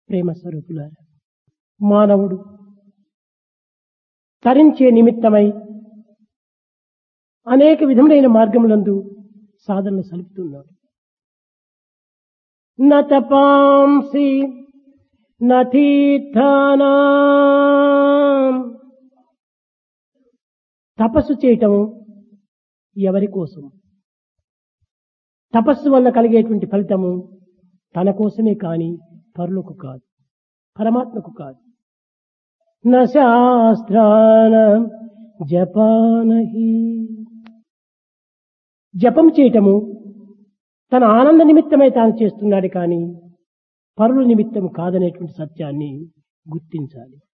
ప్రేమ స్వరూపులారా మానవుడు తరించే నిమిత్తమై అనేక విధములైన మార్గములందు సాధనలు సలుపుతున్నాడు నపాంసి నీర్థానా తపస్సు చేయటం ఎవరి కోసం తపస్సు వల్ల కలిగేటువంటి ఫలితము తన కోసమే కాని పరులకు కాదు పరమాత్మకు కాదు శాస్త్రాన జపానహి జపం చేయటము తన ఆనంద నిమిత్తమై తాను చేస్తున్నాడు కానీ పరుల నిమిత్తం కాదనేటువంటి సత్యాన్ని గుర్తించాలి